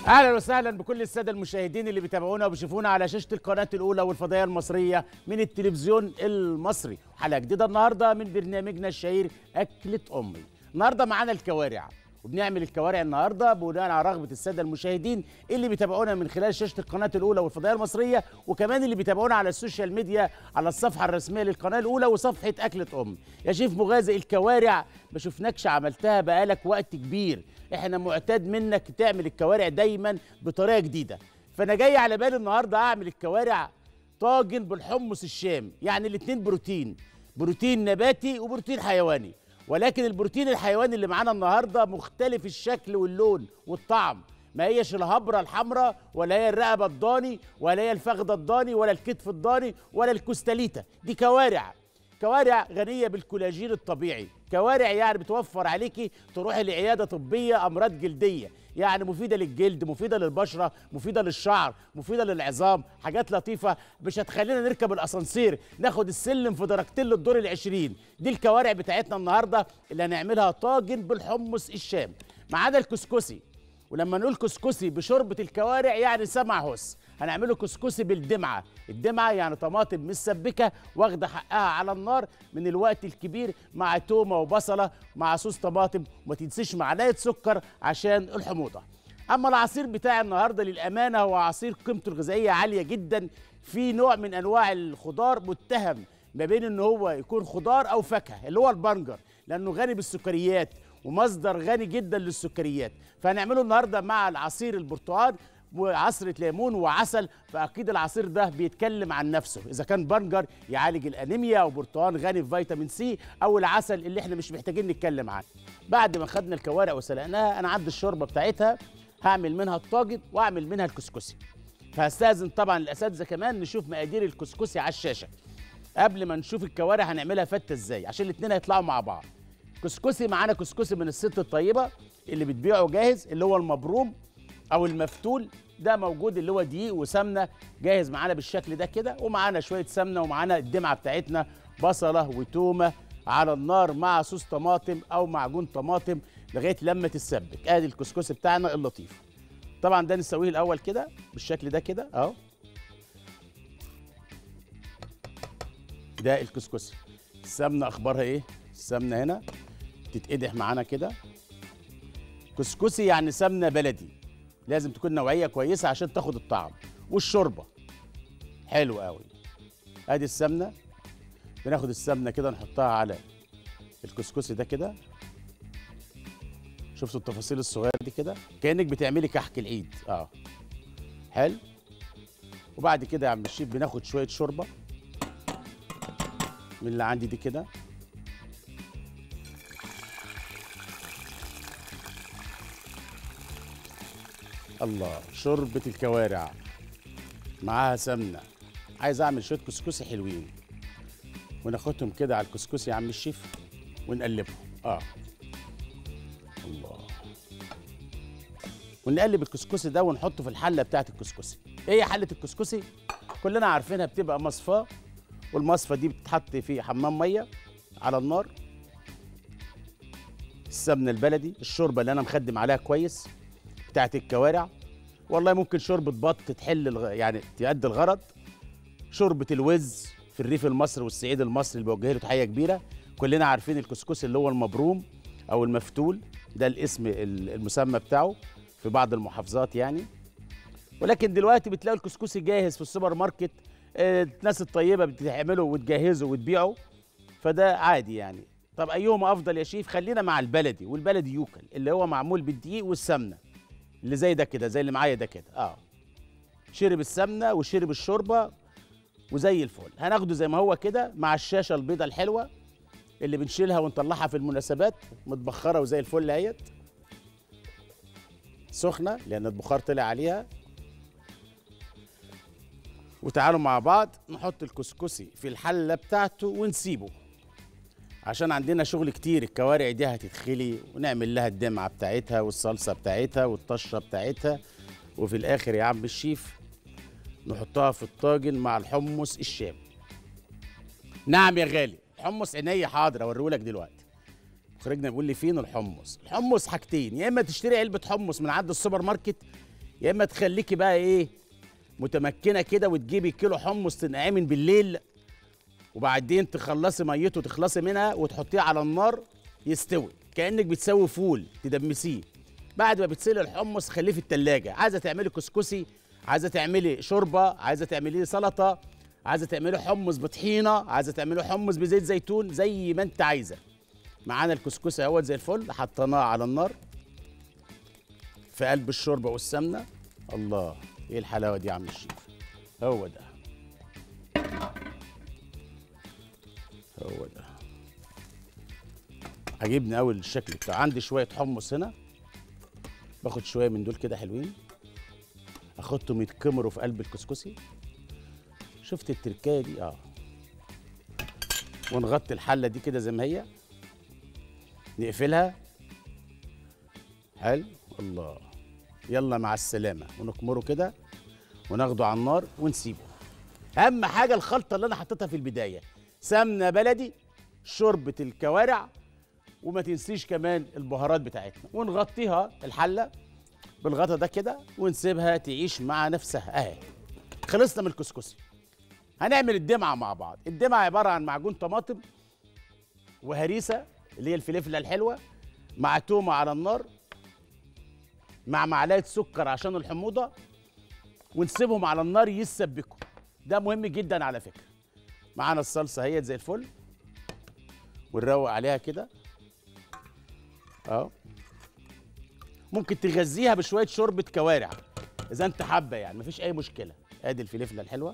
اهلا وسهلا بكل الساده المشاهدين اللي بيتابعونا وبيشوفونا على شاشه القناه الاولى والفضائيه المصريه من التلفزيون المصري حلقه جديده النهارده من برنامجنا الشهير اكله امي النهارده معانا الكوارع وبنعمل الكوارع النهارده بناء على رغبه الساده المشاهدين اللي بيتابعونا من خلال شاشه القناه الاولى والفضائيه المصريه وكمان اللي بيتابعونا على السوشيال ميديا على الصفحه الرسميه للقناه الاولى وصفحه اكله ام يا شيف مغازي الكوارع ما شفناكش عملتها بقالك وقت كبير احنا معتاد منك تعمل الكوارع دايما بطريقه جديده فانا جاي على بالي النهارده اعمل الكوارع طاجن بالحمص الشام يعني الاتنين بروتين بروتين نباتي وبروتين حيواني ولكن البروتين الحيواني اللي معانا النهارده مختلف الشكل واللون والطعم ما هيش الهبرة الحمراء ولا هي الرقبة الضاني ولا هي الفخدة الضاني ولا الكتف الضاني ولا الكوستاليتا دي كوارع كوارع غنية بالكولاجين الطبيعي كوارع يعني بتوفر عليكي تروحي لعيادة طبية أمراض جلدية يعني مفيدة للجلد مفيدة للبشرة مفيدة للشعر مفيدة للعظام حاجات لطيفة مش هتخلينا نركب الأسانسير ناخد السلم في درجتين للدور العشرين دي الكوارع بتاعتنا النهاردة اللي هنعملها طاجن بالحمص الشام معانا الكسكسي ولما نقول كسكسي بشوربة الكوارع يعني سمع هس هنعمله كسكسي بالدمعة الدمعة يعني طماطم مسبكة واخدة حقها على النار من الوقت الكبير مع تومة وبصلة مع صوص طماطم وما تنسيش معلقة سكر عشان الحموضة أما العصير بتاع النهاردة للأمانة هو عصير قيمته الغذائية عالية جدا في نوع من أنواع الخضار متهم ما بين ان هو يكون خضار او فاكهه اللي هو البنجر لانه غني بالسكريات ومصدر غني جدا للسكريات فهنعمله النهارده مع العصير البرتقال وعصرة ليمون وعسل فأكيد العصير ده بيتكلم عن نفسه إذا كان بنجر يعالج الأنيميا أو برتقال غني في فيتامين سي أو العسل اللي إحنا مش محتاجين نتكلم عنه بعد ما خدنا الكوارع وسلقناها أنا عندي الشوربة بتاعتها هعمل منها الطاجن وأعمل منها الكسكسي فهستأذن طبعا الأساتذة كمان نشوف مقادير الكسكسي على الشاشة قبل ما نشوف الكوارع هنعملها فتة إزاي عشان الاتنين هيطلعوا مع بعض كسكسي معانا كسكسي من الست الطيبة اللي بتبيعه جاهز اللي هو المبروم او المفتول ده موجود اللي هو دقيق وسمنه جاهز معانا بالشكل ده كده ومعانا شويه سمنه ومعانا الدمعه بتاعتنا بصله وتومه على النار مع صوص طماطم او معجون طماطم لغايه لما تتسبك ادي الكسكسي بتاعنا اللطيف طبعا ده نسويه الاول كده بالشكل ده كده اهو ده الكسكسي السمنه اخبارها ايه السمنه هنا تتقدح معانا كده كسكسي يعني سمنه بلدي لازم تكون نوعيه كويسه عشان تاخد الطعم والشوربه حلو قوي ادي السمنه بناخد السمنه كده نحطها على الكسكسي ده كده شفتوا التفاصيل الصغيره دي كده كانك بتعملي كحك العيد اه حلو وبعد كده يا عم الشيف بناخد شويه شوربه من اللي عندي دي كده الله شوربة الكوارع معاها سمنة عايز أعمل شوية كسكسي حلوين وناخدهم كده على الكسكسي يا عم الشيف ونقلبهم آه الله ونقلب الكسكسي ده ونحطه في الحلة بتاعة الكسكسي إيه هي حلة الكسكسي؟ كلنا عارفينها بتبقى مصفاة والمصفى دي بتتحط في حمام مية على النار السمنة البلدي الشوربة اللي أنا مخدم عليها كويس بتاعت الكوارع والله ممكن شوربه بط تحل الغ... يعني تؤدي الغرض شوربه الوز في الريف المصري والصعيد المصري اللي بوجه له تحيه كبيره كلنا عارفين الكسكسي اللي هو المبروم او المفتول ده الاسم المسمى بتاعه في بعض المحافظات يعني ولكن دلوقتي بتلاقوا الكسكسي جاهز في السوبر ماركت الناس الطيبه بتعمله وتجهزه وتبيعه فده عادي يعني طب ايهما افضل يا شيف خلينا مع البلدي والبلدي يوكل اللي هو معمول بالدقيق والسمنه اللي زي ده كده زي اللي معايا ده كده اه شرب السمنه وشرب الشوربه وزي الفل هناخده زي ما هو كده مع الشاشه البيضه الحلوه اللي بنشيلها ونطلعها في المناسبات متبخره وزي الفل اهيت سخنه لان البخار طلع عليها وتعالوا مع بعض نحط الكسكسي في الحله بتاعته ونسيبه عشان عندنا شغل كتير الكوارع دي هتتخلي ونعمل لها الدمعه بتاعتها والصلصه بتاعتها والطشه بتاعتها وفي الاخر يا عم الشيف نحطها في الطاجن مع الحمص الشام نعم يا غالي الحمص عينيا حاضر اوريهولك دلوقتي مخرجنا بيقول لي فين الحمص الحمص حاجتين يا اما تشتري علبه حمص من عند السوبر ماركت يا اما تخليكي بقى ايه متمكنه كده وتجيبي كيلو حمص تنقعيه من بالليل وبعدين تخلصي ميته تخلصي منها وتحطيه على النار يستوي كانك بتسوي فول تدمسيه بعد ما بتسلق الحمص خليه في التلاجة عايزه تعملي كسكسي عايزه تعملي شوربه عايزه تعملي سلطه عايزه تعملي حمص بطحينه عايزه تعملي حمص بزيت زيتون زي ما انت عايزه معانا الكسكسي اهوت زي الفل حطيناه على النار في قلب الشوربه والسمنه الله ايه الحلاوه دي يا عم الشيف هو ده هو ده عجبني قوي الشكل بتاعه عندي شويه حمص هنا باخد شويه من دول كده حلوين اخدهم يتكمروا في قلب الكسكسي شفت التركايه دي اه ونغطي الحله دي كده زي ما هي نقفلها حلو الله يلا مع السلامه ونكمره كده وناخده على النار ونسيبه اهم حاجه الخلطه اللي انا حطيتها في البدايه سمنه بلدي شوربه الكوارع وما تنسيش كمان البهارات بتاعتنا ونغطيها الحله بالغطا ده كده ونسيبها تعيش مع نفسها اهي خلصنا من الكسكسي هنعمل الدمعه مع بعض الدمعه عباره عن معجون طماطم وهريسه اللي هي الفلفله الحلوه مع تومه على النار مع معلقه سكر عشان الحموضه ونسيبهم على النار يسبكوا ده مهم جدا على فكره معانا الصلصه اهي زي الفل ونروق عليها كده اهو ممكن تغذيها بشويه شوربه كوارع اذا انت حابه يعني مفيش اي مشكله ادي الفلفله الحلوه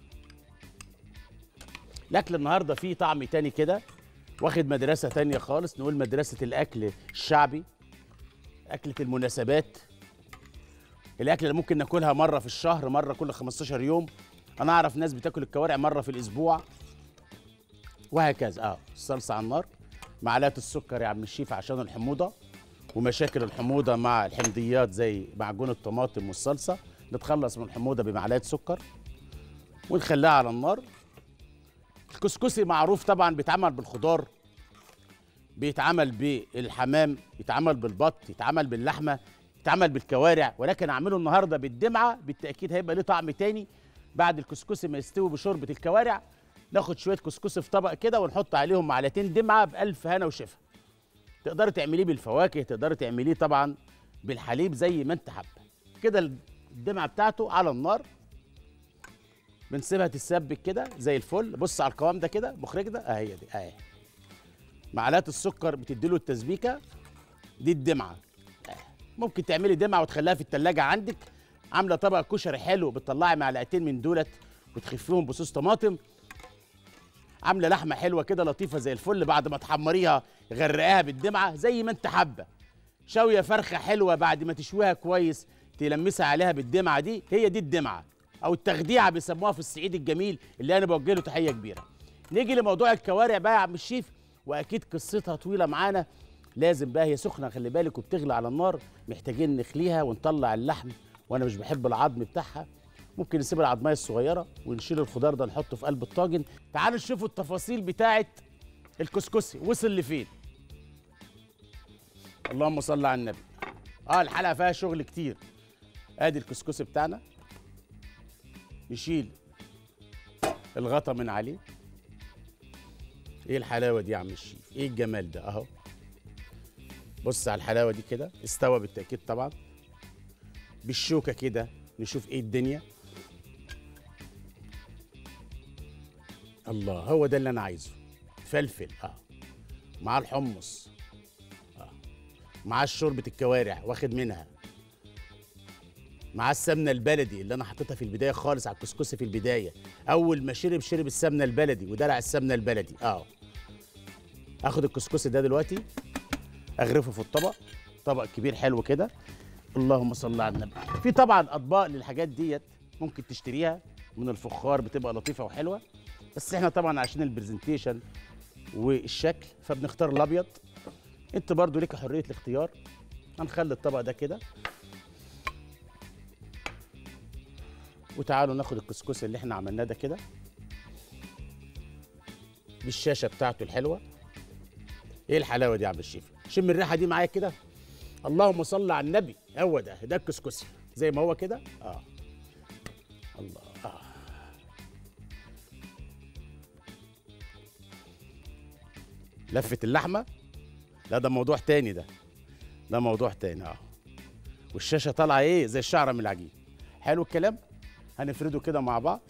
الاكل النهارده فيه طعم تاني كده واخد مدرسه تانية خالص نقول مدرسه الاكل الشعبي اكله المناسبات الاكل اللي ممكن ناكلها مره في الشهر مره كل 15 يوم انا اعرف ناس بتاكل الكوارع مره في الاسبوع وهكذا اه الصلصه على النار معلقه السكر يا عم الشيف عشان الحموضه ومشاكل الحموضه مع الحمضيات زي معجون الطماطم والصلصه نتخلص من الحموضه بمعلقه سكر ونخليها على النار الكسكسي معروف طبعا بيتعمل بالخضار بيتعمل بالحمام يتعمل بالبط يتعمل باللحمه يتعمل بالكوارع ولكن اعمله النهارده بالدمعه بالتاكيد هيبقى ليه طعم تاني بعد الكسكسي ما يستوي بشوربه الكوارع ناخد شويه كسكسي في طبق كده ونحط عليهم معلقتين دمعه بالف هنا وشفا تقدري تعمليه بالفواكه تقدري تعمليه طبعا بالحليب زي ما انت حابه كده الدمعه بتاعته على النار بنسيبها تتسبك كده زي الفل بص على القوام ده كده مخرج ده اهي دي اهي معلقه السكر بتديله التسبيكه دي الدمعه أهي. ممكن تعملي دمعه وتخليها في التلاجة عندك عامله طبق كشري حلو بتطلعي معلقتين من دولت وتخفيهم بصوص طماطم عامله لحمه حلوه كده لطيفه زي الفل بعد ما تحمريها غرقاها بالدمعه زي ما انت حابه شويه فرخه حلوه بعد ما تشويها كويس تلمسها عليها بالدمعه دي هي دي الدمعه او التخديعه بيسموها في الصعيد الجميل اللي انا بوجه له تحيه كبيره نيجي لموضوع الكوارع بقى يا عم الشيف واكيد قصتها طويله معانا لازم بقى هي سخنه خلي بالك وبتغلي على النار محتاجين نخليها ونطلع اللحم وانا مش بحب العظم بتاعها ممكن نسيب العظمايه الصغيره ونشيل الخضار ده نحطه في قلب الطاجن تعالوا نشوفوا التفاصيل بتاعه الكسكسي وصل لفين اللهم صل على النبي اه الحلقه فيها شغل كتير ادي الكسكسي بتاعنا نشيل الغطا من عليه ايه الحلاوه دي يا عم الشيف ايه الجمال ده اهو بص على الحلاوه دي كده استوى بالتاكيد طبعا بالشوكه كده نشوف ايه الدنيا الله هو ده اللي انا عايزه فلفل اه مع الحمص اه مع شوربه الكوارع واخد منها مع السمنه البلدي اللي انا حطيتها في البدايه خالص على الكسكسي في البدايه اول ما شرب شرب السمنه البلدي ودلع السمنه البلدي اه اخد الكسكسي ده دلوقتي اغرفه في الطبق طبق كبير حلو كده اللهم صل على النبي في طبعا اطباق للحاجات ديت ممكن تشتريها من الفخار بتبقى لطيفه وحلوه بس احنا طبعا عشان البرزنتيشن والشكل فبنختار الابيض انت برضو ليك حريه الاختيار هنخلي الطبق ده كده وتعالوا ناخد الكسكسي اللي احنا عملناه ده كده بالشاشه بتاعته الحلوه ايه الحلاوه دي يا عم الشيف شم الريحه دي معايا كده اللهم صل على النبي هو ده ده الكسكسي زي ما هو كده اه الله آه. لفة اللحمة لا ده موضوع تاني ده ده موضوع تاني اه والشاشة طالعة ايه زي الشعرة من العجين حلو الكلام هنفرده كده مع بعض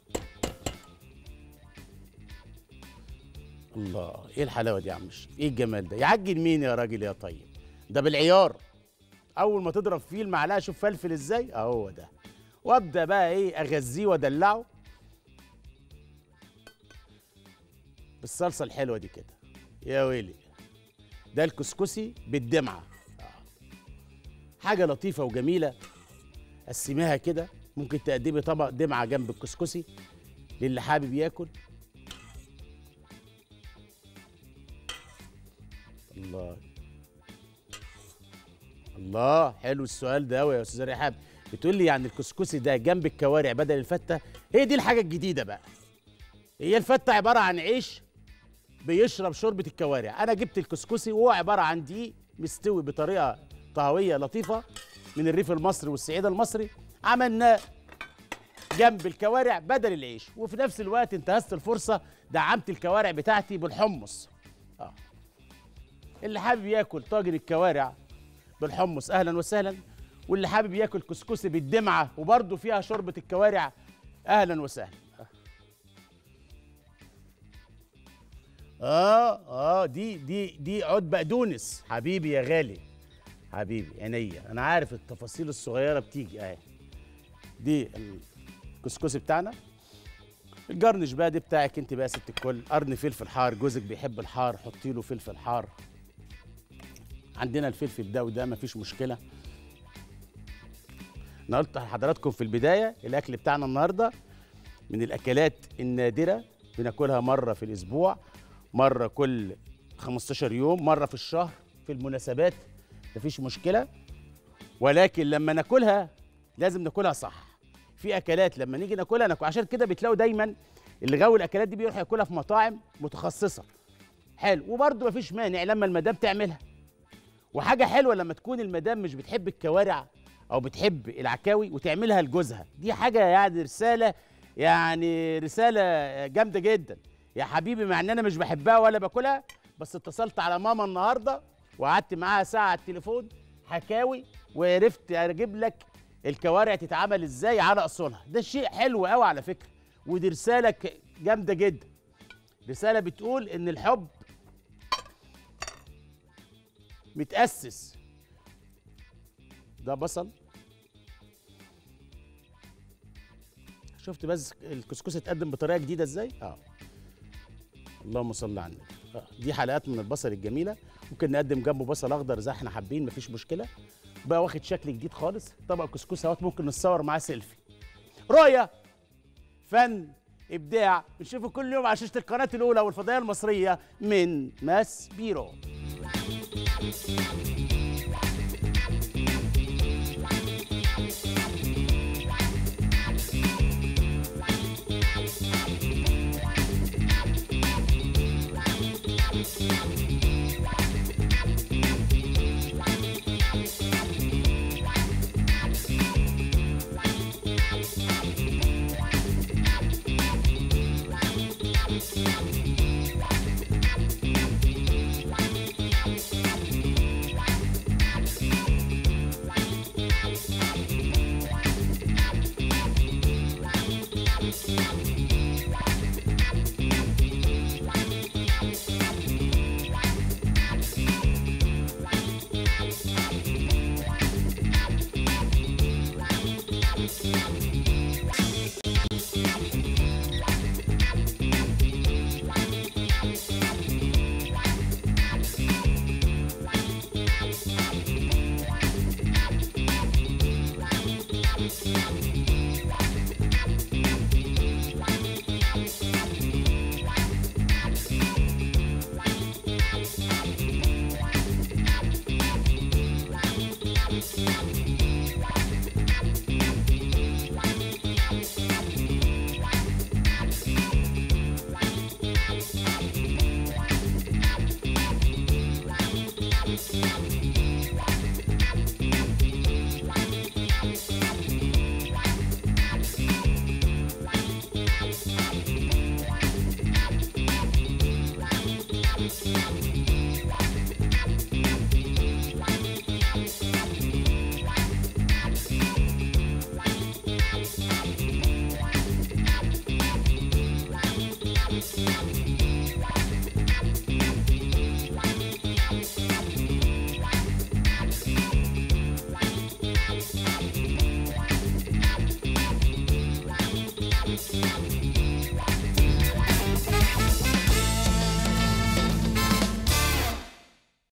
الله ايه الحلاوة دي يا عم الشيف ايه الجمال ده يعجن مين يا راجل يا طيب ده بالعيار اول ما تضرب فيه المعلقة شوف فلفل ازاي اهو ده وابدا بقى ايه اغذيه وادلعه بالصلصه الحلوه دي كده يا ويلي ده الكسكسي بالدمعه آه. حاجه لطيفه وجميله قسميها كده ممكن تقدمي طبق دمعه جنب الكسكسي للي حابب ياكل الله الله حلو السؤال ده قوي يا استاذ رحاب بتقول لي يعني الكسكسي ده جنب الكوارع بدل الفته هي دي الحاجه الجديده بقى هي الفته عباره عن عيش بيشرب شوربه الكوارع انا جبت الكسكسي وهو عباره عن دقيق مستوي بطريقه طهويه لطيفه من الريف المصري والصعيد المصري عملناه جنب الكوارع بدل العيش وفي نفس الوقت انتهزت الفرصه دعمت الكوارع بتاعتي بالحمص اه اللي حابب ياكل طاجن الكوارع بالحمص اهلا وسهلا واللي حابب ياكل كسكسي بالدمعه وبرده فيها شوربه الكوارع اهلا وسهلا اه اه دي دي دي عود بقدونس حبيبي يا غالي حبيبي عينيا انا عارف التفاصيل الصغيره بتيجي اهي دي الكسكسي بتاعنا الجرنش بقى دي بتاعك انت بقى يا ست الكل قرن فلفل حار جوزك بيحب الحار حطي له فلفل حار عندنا الفلفل ده وده مفيش مشكله انا قلت لحضراتكم في البدايه الاكل بتاعنا النهارده من الاكلات النادره بناكلها مره في الاسبوع مره كل 15 يوم مره في الشهر في المناسبات مفيش مشكله ولكن لما ناكلها لازم ناكلها صح في اكلات لما نيجي ناكلها ناكل عشان كده بتلاقوا دايما اللي غاوي الاكلات دي بيروح ياكلها في مطاعم متخصصه حلو وبرده مفيش مانع لما المدام تعملها وحاجه حلوه لما تكون المدام مش بتحب الكوارع او بتحب العكاوي وتعملها لجوزها دي حاجه يعني رساله يعني رساله جامده جدا يا حبيبي مع ان انا مش بحبها ولا باكلها بس اتصلت على ماما النهارده وقعدت معاها ساعه على التليفون حكاوي وعرفت اجيب لك الكوارع تتعمل ازاي على اصولها ده شيء حلو قوي على فكره ودي رساله ك- جامده جدا رساله بتقول ان الحب متاسس ده بصل شفت بس الكسكسي اتقدم بطريقه جديده ازاي اه اللهم صل على النبي آه. دي حلقات من البصل الجميله ممكن نقدم جنبه بصل اخضر زي احنا حابين مفيش مشكله بقى واخد شكل جديد خالص طبق كسكسي اهوت ممكن نتصور معاه سيلفي رؤيه فن ابداع بنشوفه كل يوم على شاشه القناه الاولى والفضائيه المصريه من ماس بيرو